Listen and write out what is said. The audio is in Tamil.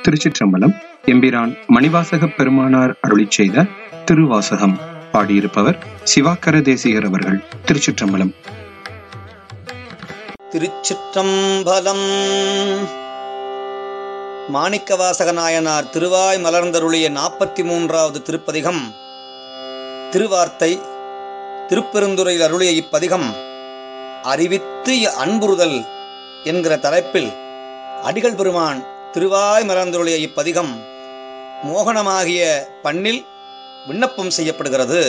திருச்சிற்றம்பலம் எம்பிரான் மணிவாசக பெருமானார் அருளிச் செய்த திருவாசகம் பாடியிருப்பவர் சிவாக்கர தேசிகர் அவர்கள் திருச்சிற்றம்பலம் திருச்சிற்றம்பலம் மாணிக்கவாசக நாயனார் திருவாய் மலர்ந்தருளிய நாற்பத்தி மூன்றாவது திருப்பதிகம் திருவார்த்தை திருப்பெருந்துறையில் அருளிய இப்பதிகம் அறிவித்து அன்புறுதல் என்கிற தலைப்பில் அடிகள் பெருமான் திருவாய் மலர்ந்தருளிய இப்பதிகம் மோகனமாகிய பண்ணில் விண்ணப்பம் செய்யப்படுகிறது